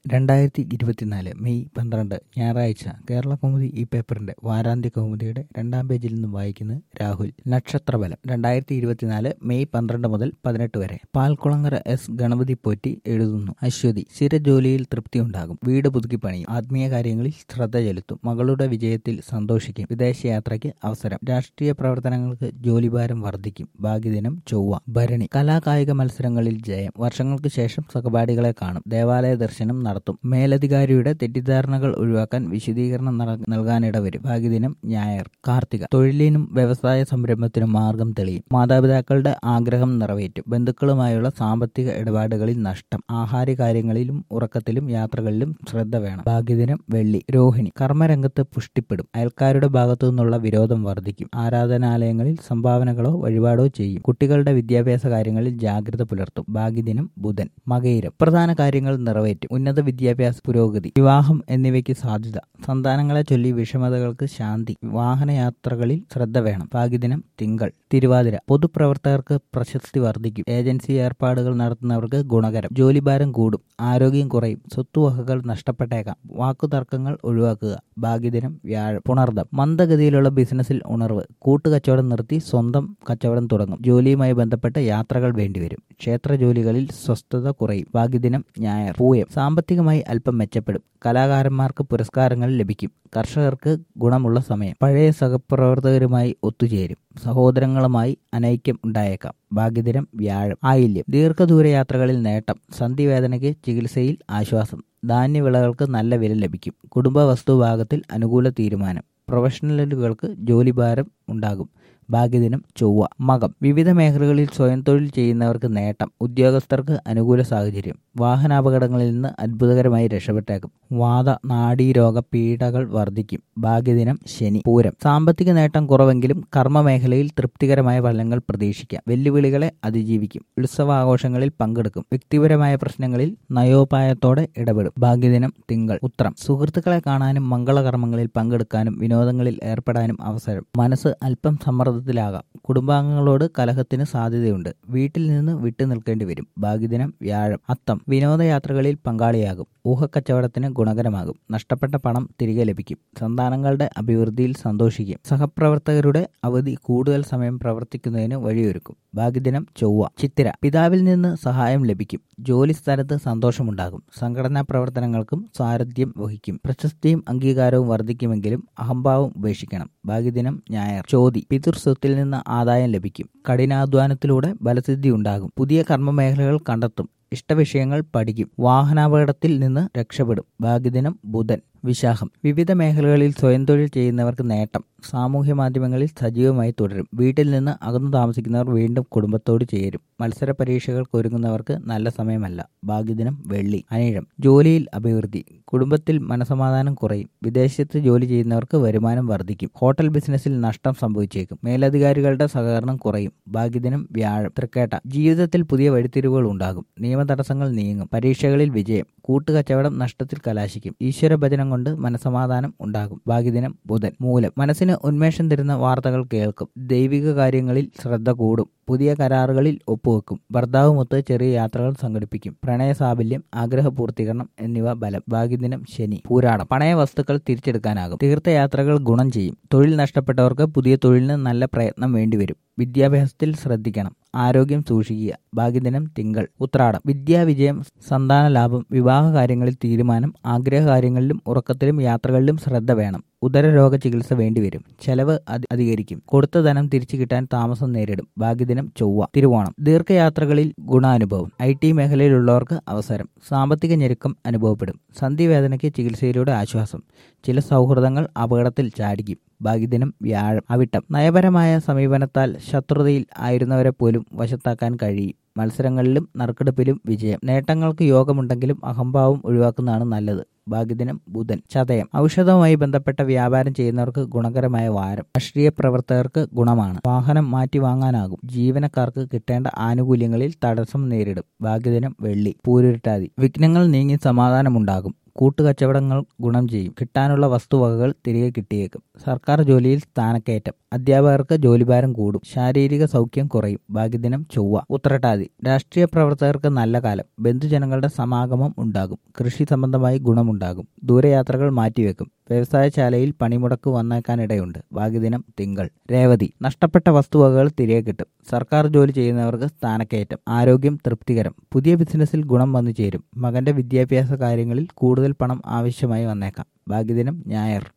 രണ്ടായിരത്തി ഇരുപത്തിനാല് മെയ് പന്ത്രണ്ട് ഞായറാഴ്ച കേരള കൗമുദി ഈ പേപ്പറിന്റെ വാരാന്ത്യ കൗമുദിയുടെ രണ്ടാം പേജിൽ നിന്നും വായിക്കുന്നത് രാഹുൽ നക്ഷത്രബലം രണ്ടായിരത്തി ഇരുപത്തിനാല് മെയ് പന്ത്രണ്ട് മുതൽ പതിനെട്ട് വരെ പാൽക്കുളങ്ങര എസ് ഗണപതി പോറ്റി എഴുതുന്നു അശ്വതി സ്ഥിര ജോലിയിൽ തൃപ്തിയുണ്ടാകും വീട് പുതുക്കി പണിയും ആത്മീയ കാര്യങ്ങളിൽ ശ്രദ്ധ ചെലുത്തും മകളുടെ വിജയത്തിൽ സന്തോഷിക്കും വിദേശയാത്രയ്ക്ക് അവസരം രാഷ്ട്രീയ പ്രവർത്തനങ്ങൾക്ക് ജോലിഭാരം വർദ്ധിക്കും ഭാഗ്യദിനം ചൊവ്വ ഭരണി കലാകായിക മത്സരങ്ങളിൽ ജയം വർഷങ്ങൾക്ക് ശേഷം സഹപാഠികളെ കാണും ദേവാലയ ദർശനം നടത്തും മേലധികാരിയുടെ തെറ്റിദ്ധാരണകൾ ഒഴിവാക്കാൻ വിശദീകരണം നട- നൽകാനിടവരും ഭാഗ്യദിനം ഞായർ കാർത്തിക തൊഴിലിനും വ്യവസായ സംരംഭത്തിനും മാർഗം തെളിയും മാതാപിതാക്കളുടെ ആഗ്രഹം നിറവേറ്റും ബന്ധുക്കളുമായുള്ള സാമ്പത്തിക ഇടപാടുകളിൽ നഷ്ടം ആഹാര കാര്യങ്ങളിലും ഉറക്കത്തിലും യാത്രകളിലും ശ്രദ്ധ വേണം ഭാഗ്യദിനം വെള്ളി രോഹിണി കർമ്മരംഗത്ത് പുഷ്ടിപ്പെടും അയൽക്കാരുടെ ഭാഗത്തു നിന്നുള്ള വിരോധം വർദ്ധിക്കും ആരാധനാലയങ്ങളിൽ സംഭാവനകളോ വഴിപാടോ ചെയ്യും കുട്ടികളുടെ വിദ്യാഭ്യാസ കാര്യങ്ങളിൽ ജാഗ്രത പുലർത്തും ഭാഗ്യദിനം ബുധൻ മകയിരം പ്രധാന കാര്യങ്ങൾ നിറവേറ്റും ഉന്നത വിദ്യാഭ്യാസ പുരോഗതി വിവാഹം എന്നിവയ്ക്ക് സാധ്യത സന്താനങ്ങളെ ചൊല്ലി വിഷമതകൾക്ക് ശാന്തി വാഹനയാത്രകളിൽ ശ്രദ്ധ വേണം ഭാഗ്യദിനം തിങ്കൾ തിരുവാതിര പൊതുപ്രവർത്തകർക്ക് പ്രശസ്തി വർദ്ധിക്കും ഏജൻസി ഏർപ്പാടുകൾ നടത്തുന്നവർക്ക് ഗുണകരം ജോലിഭാരം കൂടും ആരോഗ്യം കുറയും സ്വത്തുവകകൾ നഷ്ടപ്പെട്ടേക്കാം വാക്കുതർക്കങ്ങൾ ഒഴിവാക്കുക ഭാഗ്യദിനം വ്യാഴം പുണർദം മന്ദഗതിയിലുള്ള ബിസിനസ്സിൽ ഉണർവ് കൂട്ടുകച്ചവടം നിർത്തി സ്വന്തം കച്ചവടം തുടങ്ങും ജോലിയുമായി ബന്ധപ്പെട്ട യാത്രകൾ വേണ്ടിവരും ക്ഷേത്ര ജോലികളിൽ സ്വസ്ഥത കുറയും ഭാഗ്യദിനം ഞായർ പൂയം സാമ്പത്തികമായി അല്പം മെച്ചപ്പെടും കലാകാരന്മാർക്ക് പുരസ്കാരങ്ങൾ ലഭിക്കും കർഷകർക്ക് ഗുണമുള്ള സമയം പഴയ സഹപ്രവർത്തകരുമായി ഒത്തുചേരും സഹോദരങ്ങളുമായി അനൈക്യം ഉണ്ടായേക്കാം ഭാഗ്യദിനം വ്യാഴം ആയില്യം ദീർഘദൂര യാത്രകളിൽ നേട്ടം സന്ധിവേദനയ്ക്ക് ചികിത്സയിൽ ആശ്വാസം ധാന്യവിളകൾക്ക് നല്ല വില ലഭിക്കും കുടുംബ വസ്തുഭാഗത്തിൽ അനുകൂല തീരുമാനം പ്രൊഫഷണലുകൾക്ക് ജോലിഭാരം ഉണ്ടാകും ഭാഗ്യദിനം ചൊവ്വ മകം വിവിധ മേഖലകളിൽ സ്വയം തൊഴിൽ ചെയ്യുന്നവർക്ക് നേട്ടം ഉദ്യോഗസ്ഥർക്ക് അനുകൂല സാഹചര്യം വാഹനാപകടങ്ങളിൽ നിന്ന് അത്ഭുതകരമായി രക്ഷപ്പെട്ടേക്കും വാദ നാഡീരോഗ പീഡകൾ വർദ്ധിക്കും ഭാഗ്യദിനം ശനി പൂരം സാമ്പത്തിക നേട്ടം കുറവെങ്കിലും കർമ്മമേഖലയിൽ തൃപ്തികരമായ ഫലങ്ങൾ പ്രതീക്ഷിക്കാം വെല്ലുവിളികളെ അതിജീവിക്കും ഉത്സവാഘോഷങ്ങളിൽ പങ്കെടുക്കും വ്യക്തിപരമായ പ്രശ്നങ്ങളിൽ നയോപായത്തോടെ ഇടപെടും ഭാഗ്യദിനം തിങ്കൾ ഉത്രം സുഹൃത്തുക്കളെ കാണാനും മംഗളകർമ്മങ്ങളിൽ പങ്കെടുക്കാനും വിനോദങ്ങളിൽ ഏർപ്പെടാനും അവസരം മനസ്സ് അല്പം സമ്മർദ്ദത്തിലാകാം കുടുംബാംഗങ്ങളോട് കലഹത്തിന് സാധ്യതയുണ്ട് വീട്ടിൽ നിന്ന് വിട്ടു നിൽക്കേണ്ടി വരും ഭാഗ്യദിനം വ്യാഴം അത്തം വിനോദയാത്രകളിൽ പങ്കാളിയാകും ഊഹക്കച്ചവടത്തിന് ഗുണകരമാകും നഷ്ടപ്പെട്ട പണം തിരികെ ലഭിക്കും സന്താനങ്ങളുടെ അഭിവൃദ്ധിയിൽ സന്തോഷിക്കും സഹപ്രവർത്തകരുടെ അവധി കൂടുതൽ സമയം പ്രവർത്തിക്കുന്നതിന് വഴിയൊരുക്കും ഭാഗ്യദിനം ചൊവ്വ ചിത്തിര പിതാവിൽ നിന്ന് സഹായം ലഭിക്കും ജോലി സ്ഥലത്ത് സന്തോഷമുണ്ടാകും സംഘടനാ പ്രവർത്തനങ്ങൾക്കും സാരഥ്യം വഹിക്കും പ്രശസ്തിയും അംഗീകാരവും വർദ്ധിക്കുമെങ്കിലും അഹംഭാവം ഉപേക്ഷിക്കണം ഭാഗ്യദിനം ഞായർ ചോതി പിതൃസ്വത്തിൽ നിന്ന് ആദായം ലഭിക്കും കഠിനാധ്വാനത്തിലൂടെ ബലസിദ്ധി ഉണ്ടാകും പുതിയ കർമ്മമേഖലകൾ കണ്ടെത്തും ഇഷ്ടവിഷയങ്ങൾ പഠിക്കും വാഹനാപകടത്തിൽ നിന്ന് രക്ഷപ്പെടും ഭാഗ്യദിനം ബുധൻ വിശാഖം വിവിധ മേഖലകളിൽ സ്വയം തൊഴിൽ ചെയ്യുന്നവർക്ക് നേട്ടം സാമൂഹ്യ മാധ്യമങ്ങളിൽ സജീവമായി തുടരും വീട്ടിൽ നിന്ന് അകന്നു താമസിക്കുന്നവർ വീണ്ടും കുടുംബത്തോട് ചേരും മത്സര പരീക്ഷകൾക്ക് ഒരുങ്ങുന്നവർക്ക് നല്ല സമയമല്ല ഭാഗ്യദിനം വെള്ളി അനീഴം ജോലിയിൽ അഭിവൃദ്ധി കുടുംബത്തിൽ മനസമാധാനം കുറയും വിദേശത്ത് ജോലി ചെയ്യുന്നവർക്ക് വരുമാനം വർദ്ധിക്കും ഹോട്ടൽ ബിസിനസ്സിൽ നഷ്ടം സംഭവിച്ചേക്കും മേലധികാരികളുടെ സഹകരണം കുറയും ഭാഗ്യദിനം വ്യാഴം തൃക്കേട്ട ജീവിതത്തിൽ പുതിയ വഴിത്തിരിവുകൾ ഉണ്ടാകും നിയമതടസ്സങ്ങൾ നീങ്ങും പരീക്ഷകളിൽ വിജയം കൂട്ടുകച്ചവടം നഷ്ടത്തിൽ കലാശിക്കും ഈശ്വര ഭജനം കൊണ്ട് മനസമാധാനം ഉണ്ടാകും ഭാഗ്യദിനം ബുധൻ മൂലം മനസ്സിന് ഉന്മേഷം തരുന്ന വാർത്തകൾ കേൾക്കും ദൈവിക കാര്യങ്ങളിൽ ശ്രദ്ധ കൂടും പുതിയ കരാറുകളിൽ ഒപ്പുവെക്കും ഭർത്താവുമൊത്ത് ചെറിയ യാത്രകൾ സംഘടിപ്പിക്കും പ്രണയ സാഫല്യം ആഗ്രഹ പൂർത്തീകരണം എന്നിവ ബലം ഭാഗ്യദിനം ശനി പൂരാടം പണയ വസ്തുക്കൾ തിരിച്ചെടുക്കാനാകും തീർത്ഥയാത്രകൾ ഗുണം ചെയ്യും തൊഴിൽ നഷ്ടപ്പെട്ടവർക്ക് പുതിയ തൊഴിലിന് നല്ല പ്രയത്നം വേണ്ടിവരും വിദ്യാഭ്യാസത്തിൽ ശ്രദ്ധിക്കണം ആരോഗ്യം സൂക്ഷിക്കുക ഭാഗ്യദിനം തിങ്കൾ ഉത്രാടം വിദ്യാവിജയം സന്താന ലാഭം വിവാഹ കാര്യങ്ങളിൽ തീരുമാനം ആഗ്രഹ കാര്യങ്ങളിലും ഉറക്കത്തിലും യാത്രകളിലും ശ്രദ്ധ വേണം ഉദരരോഗ ചികിത്സ വേണ്ടിവരും ചെലവ് അധി- അധികരിക്കും കൊടുത്ത ധനം തിരിച്ചു കിട്ടാൻ താമസം നേരിടും ഭാഗ്യദിനം ചൊവ്വ തിരുവോണം ദീർഘയാത്രകളിൽ ഗുണാനുഭവം ഐ ടി മേഖലയിലുള്ളവർക്ക് അവസരം സാമ്പത്തിക ഞെരുക്കം അനുഭവപ്പെടും സന്ധിവേദനയ്ക്ക് ചികിത്സയിലൂടെ ആശ്വാസം ചില സൗഹൃദങ്ങൾ അപകടത്തിൽ ചാടിക്കും ഭാഗ്യദിനം വ്യാഴം അവിട്ടം നയപരമായ സമീപനത്താൽ ശത്രുതയിൽ ആയിരുന്നവരെ പോലും വശത്താക്കാൻ കഴിയും മത്സരങ്ങളിലും നറുക്കെടുപ്പിലും വിജയം നേട്ടങ്ങൾക്ക് യോഗമുണ്ടെങ്കിലും അഹംഭാവം ഒഴിവാക്കുന്നതാണ് നല്ലത് ഭാഗ്യദിനം ബുധൻ ചതയം ഔഷധവുമായി ബന്ധപ്പെട്ട വ്യാപാരം ചെയ്യുന്നവർക്ക് ഗുണകരമായ വാരം രാഷ്ട്രീയ പ്രവർത്തകർക്ക് ഗുണമാണ് വാഹനം മാറ്റി വാങ്ങാനാകും ജീവനക്കാർക്ക് കിട്ടേണ്ട ആനുകൂല്യങ്ങളിൽ തടസ്സം നേരിടും ഭാഗ്യദിനം വെള്ളി പൂരുരുട്ടാതി വിഘ്നങ്ങൾ നീങ്ങി സമാധാനമുണ്ടാകും കൂട്ടുകച്ചവടങ്ങൾ ഗുണം ചെയ്യും കിട്ടാനുള്ള വസ്തുവകകൾ തിരികെ കിട്ടിയേക്കും സർക്കാർ ജോലിയിൽ സ്ഥാനക്കയറ്റം അധ്യാപകർക്ക് ജോലിഭാരം കൂടും ശാരീരിക സൗഖ്യം കുറയും ഭാഗ്യദിനം ചൊവ്വ ഉത്രട്ടാതി രാഷ്ട്രീയ പ്രവർത്തകർക്ക് നല്ല കാലം ബന്ധുജനങ്ങളുടെ സമാഗമം ഉണ്ടാകും കൃഷി സംബന്ധമായി ഗുണമുണ്ടാകും ദൂരയാത്രകൾ മാറ്റിവെക്കും വ്യവസായശാലയിൽ പണിമുടക്ക് വന്നേക്കാനിടയുണ്ട് ഭാഗ്യദിനം തിങ്കൾ രേവതി നഷ്ടപ്പെട്ട വസ്തുവകകൾ തിരികെ കിട്ടും സർക്കാർ ജോലി ചെയ്യുന്നവർക്ക് സ്ഥാനക്കയറ്റം ആരോഗ്യം തൃപ്തികരം പുതിയ ബിസിനസ്സിൽ ഗുണം വന്നു ചേരും മകന്റെ വിദ്യാഭ്യാസ കാര്യങ്ങളിൽ കൂടുതൽ പണം ആവശ്യമായി വന്നേക്കാം ഭാഗ്യദിനം ഞായർ